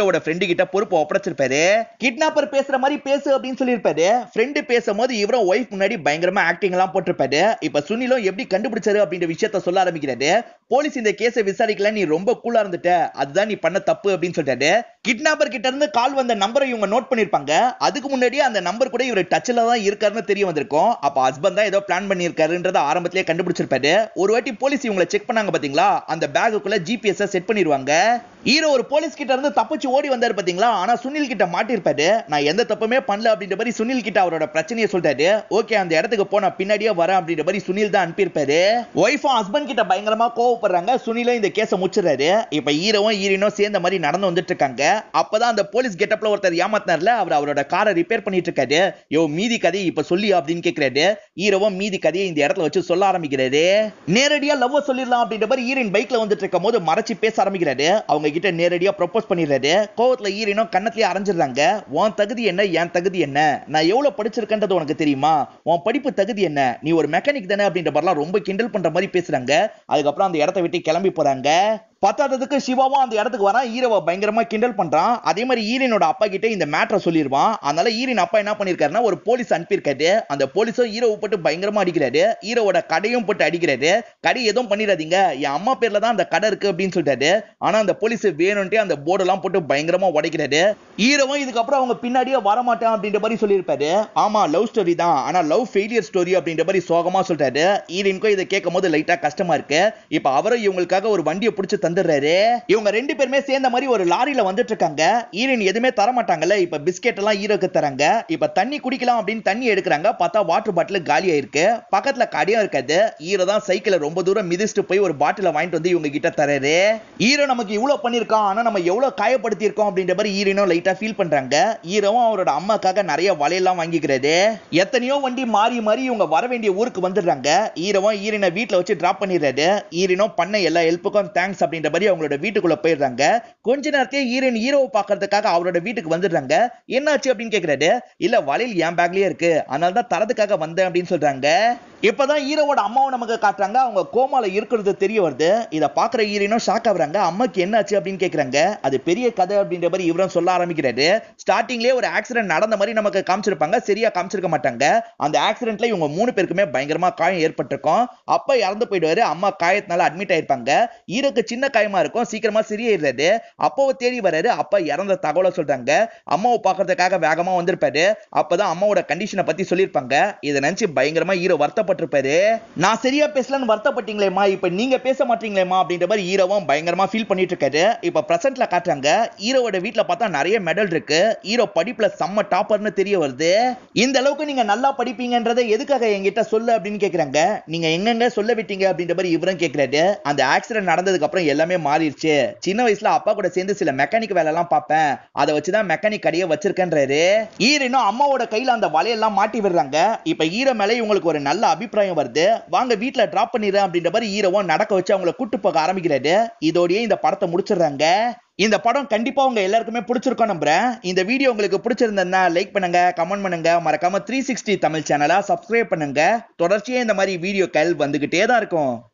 ஹீரோவோட ஃப்ரெண்டு கிட்ட பொறுப்பை ஒப்படைச்சிருப்பாரு கிட்னாப்பர் பேசுற மாதிரி பேசு அப்படின்னு சொல்லியிருப்பாரு ஃப்ரெண்டு பேசும்போது இவரும் ஒய்ஃப் முன்னாடி பயங்கரமா ஆக்டிங் எல்லாம் போட்டிருப்பாரு இப்ப சுனிலும் எப்படி கண்டுபிடிச்சாரு அப்படின்ற விஷயத்த சொல்ல ஆரம்பிக்கிறாரு போலீஸ் இந்த கேஸை விசாரிக்கல நீ ரொம்ப கூலா இருந்துட்ட அதுதான் நீ பண்ண தப்பு அப்படின்னு சொல்லிட்டாரு கிட்னாப்பர் கிட்ட இருந்து கால் வந்த நம்பரை இவங்க நோட் பண்ணிருப்பாங்க அதுக்கு முன்னாடியே அந்த நம்பர் கூட இவர் டச்ல தான் இருக்காருன்னு தெரிய வந்திருக்கும் அப்ப ஹஸ்பண்ட் தான் ஏதோ பிளான் பண்ணிருக்காருன்றத ஆரம்பத்திலே கண்டுபிடிச்சிருப்பாரு ஒரு வாட்டி போலீஸ் இவங்களை செக் பண்ணாங்க பாத்தீங்களா அந்த பேகுக்குள்ள ஜிபிஎஸ் செட் பண்ணிருவாங்க ஹீரோ ஒரு போலீஸ் கிட்ட இருந்து தப்பிச்சு ஓடி வந்தாரு பாத்தீங்களா ஆனா சுனில் கிட்ட மாட்டிருப்பாரு நான் எந்த தப்புமே பண்ணல அப்படின்ற மாதிரி சுனில் கிட்ட அவரோட பிரச்சனையை சொல்லிட்டாரு ஓகே அந்த இடத்துக்கு போ நான் பின்னாடியே வரேன் அப்படின்ற மாதிரி சுனில் தான் அனுப்பியிருப்பாரு ஒய்ஃபும் ஹஸ்பண்ட் கிட்ட பயங்கரமா கோவப்படுறாங்க சுனிலும் இந்த கேஸை முடிச்சிடறாரு இப்ப ஹீரோவும் ஹீரோனும் சேர்ந்த மாதிரி நடந்து வந்துட்டு இருக்காங்க அப்பதான் அந்த போலீஸ் கெட்டப்ல ஒருத்தர் ஏமாத்தினார்ல அவர் அவரோட காரை ரிப்பேர் பண்ணிட்டு இருக்காரு யோ மீதி கதையை இப்ப சொல்லி அப்படின்னு கேக்குறாரு ஹீரோவும் மீதி கதையை இந்த இடத்துல வச்சு சொல்ல ஆரம்பிக்கிறாரு நேரடியா லவ் சொல்லிடலாம் அப்படின்ற மாதிரி ஹீரோயின் பைக்ல வந்துட்டு இருக்கும் போது மறைச்சு பேச ஆரம்பிக்கிறாரு அவங்க கிட்ட நேரடியா ப்ரொபோஸ் பண்ணிடுறாரு கோவத்துல ஹீரோனும் கண்ணத்திலேயே அரைஞ்சிடுறாங்க உன் தகுதி என்ன என் தகுதி என்ன நான் எவ்வளவு படிச்சிருக்கேன்றது உனக்கு தெரியுமா உன் படிப்பு தகுதி என்ன நீ ஒரு மெக்கானிக் தானே அப்படின்ற மாதிரிலாம் ரொம்ப கிண்டல் பண்ற மாதிரி பேசுறாங்க அதுக்கப்புறம் அந்த இடத்த விட்டு கிளம்பி போறாங்க பத்தாததுக்கு சிவாவும் அந்த இடத்துக்கு வரான் ஹீரோவை பயங்கரமா கிண்டல் பண்றான் அதே மாதிரி ஈரனோட அப்பா கிட்ட இந்த மேட்டரை சொல்லிடுவான் அதனால ஈரின் அப்பா என்ன பண்ணிருக்காருன்னா ஒரு போலீஸ் அனுப்பியிருக்காரு அந்த போலீஸும் ஹீரோவை போட்டு பயங்கரமா அடிக்கிறாரு ஹீரோவோட கடையும் போட்டு அடிக்கிறாரு கடை எதுவும் பண்ணிடாதீங்க என் அம்மா பேர்ல தான் அந்த கடை இருக்கு அப்படின்னு சொல்லிட்டாரு ஆனா அந்த போலீஸ் வேணும்ட்டே அந்த போர்டெல்லாம் போட்டு பயங்கரமா உடைக்கிறாரு ஹீரோவும் இதுக்கப்புறம் அவங்க பின்னாடியே வரமாட்டேன் அப்படின்ற மாதிரி சொல்லியிருப்பாரு ஆமா லவ் ஸ்டோரி தான் ஆனா லவ் ஃபெயிலியர் ஸ்டோரி அப்படின்ற மாதிரி சோகமா சொல்லிட்டாரு ஈரனுக்கும் இதை கேட்கும் போது லைட்டா கஷ்டமா இருக்கு இப்ப அவரும் இவங்களுக்காக ஒரு வண்டியை பிடிச்சு தந்துடுறாரு இவங்க ரெண்டு பேருமே சேர்ந்த மாதிரி ஒரு லாரியில வந்துட்டு இருக்காங்க ஈரன் எதுவுமே தர மாட்டாங்கல்ல இப்ப பிஸ்கெட் எல்லாம் ஈரோக்கு தராங்க இப்ப தண்ணி குடிக்கலாம் அப்படின்னு தண்ணி எடுக்கிறாங்க பார்த்தா வாட்டர் பாட்டில் காலி ஆயிருக்கு பக்கத்துல கடையும் இருக்காது ஈரோ தான் சைக்கிள ரொம்ப தூரம் மிதிச்சுட்டு போய் ஒரு பாட்டில வாங்கிட்டு வந்து இவங்க கிட்ட தராரு ஈரோ நமக்கு இவ்வளவு பண்ணிருக்கான் ஆனா நம்ம எவ்வளவு காயப்படுத்தி இருக்கோம் அப்படின்ற மாதிரி ஈரனும் லைட்டா ஃபீல் பண்றாங்க ஈரோவும் அவரோட அம்மாக்காக நிறைய வலையெல்லாம் வாங்கிக்கிறாரு எத்தனையோ வண்டி மாறி மாறி இவங்க வர வேண்டிய ஊருக்கு வந்துடுறாங்க ஈரவும் ஈரனை வீட்ல வச்சு டிராப் பண்ணிடுறாரு ஈரனும் பண்ண எல்லா ஹெல்ப்புக்கும் தேங்க்ஸ் அப்படின்ற மாதிரி அவங்களோட வீட்டுக்குள்ள போயிடுறாங்க கொஞ்ச நேரத்தையே ஈரன் ஹீரோவை பாக்குறதுக்காக அவரோட வீட்டுக்கு வந்துடுறாங்க என்னாச்சு அப்படின்னு கேக்குறாரு இல்ல வலையில் என் பேக்லயே இருக்கு அதனால தான் தரதுக்காக வந்தேன் அப்படின்னு சொல்றாங்க இப்பதான் ஹீரோவோட அம்மாவை நமக்கு காட்டுறாங்க அவங்க கோமால இருக்கிறது தெரிய வருது இத பாக்குற ஹீரோனும் ஷாக் ஆகுறாங்க அம்மாக்கு என்னாச்சு அப்படின்னு கேக்குறாங்க அது பெரிய கதை அப்படின்ற மாதிரி இவரும் சொல்ல ஆரம்பிக்கிறாரு ஸ்டார்டிங்லயே ஒரு ஆக்சிடென்ட் நடந்த மாதிரி நமக்கு காமிச்சிருப்பாங்க சரியா காமிச்சிருக்க மாட்டாங்க அந்த ஆக்சிடென்ட்ல இவங்க மூணு பேருக்குமே பயங்கரமா காயம் ஏற்பட்டிருக்கும் அப்பா இறந்து போயிடுவாரு அம்மா காயத்தினால அட்மிட் ஆயிருப்பாங்க ஹீரோக்கு சின்ன காயமா இருக்கும் சீக்கிரமா சரியாயிடுறாரு அப்பாவை தேடி வராரு அப்பா இறந்த தகவலை சொல்றாங்க அம்மாவை பாக்குறதுக்காக வேகமா வந்திருப்பாரு அப்பதான் அம்மாவோட கண்டிஷனை பத்தி சொல்லியிருப்பாங்க இதை நினைச்சு பயங்கரமா ஹீரோ வருத்தப்பட்டிருப்பாரு நான் சரியா பேசலன்னு வருத்தப்பட்டீங்களேமா இப்ப நீங்க பேச மாட்டீங்களேமா அப்படின்ற மாதிரி ஹீரோவும் பயங்கரமா ஃபீல் பண்ணிட்டு இருக்காரு இப்ப பிரசன்ட்ல காட்டுறாங்க ஹீரோவோட வீட்ல பார்த்தா நிறைய மெடல் இருக்கு ஹீரோ படிப்புல செம்ம டாப்பர்னு தெரிய வருது இந்த அளவுக்கு நீங்க நல்லா படிப்பீங்கன்றதை எதுக்காக என்கிட்ட சொல்லு அப்படின்னு கேக்குறாங்க நீங்க எங்கெங்க சொல்ல விட்டீங்க அப்படின்ற மாதிரி இவரும் கேக்குறாரு அந்த ஆக்சிடென்ட் நடந்ததுக்கு அப்புறம் எல்லாமே மாறிடுச்சு சின்ன வயசுல அப்பா கூட சேர்ந்து சில மெக்கானிக் வேலை எல்லாம் பார்ப்பேன் அதை வச்சுதான் மெக்கானிக் கடையை வச்சிருக்கேன்றாரு ஈரனும் அம்மாவோட கையில அந்த வலையெல்லாம் மாட்டி விடுறாங்க இப்ப ஈர மேலே இவங்களுக்கு ஒரு நல்ல அபிப்பிராயம் வருது வாங்க வீட்ல டிராப் பண்ணிடுறேன் அப்படின்ற மாதிரி ஈரவும் நடக்க வச்சு அவங்கள கூட்டு போக ஆரம்பிக்கிறாரு இதோடயே இந்த படத்தை முடிச்சிடுறாங்க இந்த படம் கண்டிப்பா உங்க எல்லாருக்குமே பிடிச்சிருக்கும் நம்புறேன் இந்த வீடியோ உங்களுக்கு பிடிச்சிருந்தா லைக் பண்ணுங்க கமெண்ட் பண்ணுங்க மறக்காம த்ரீ சிக்ஸ்டி தமிழ் சேனலை சப்ஸ்கிரைப் பண்ணுங்க தொடர்ச்சியா இந்த மாதிரி வீடியோக்கள் வந்துகிட்டே தான் இருக்கும்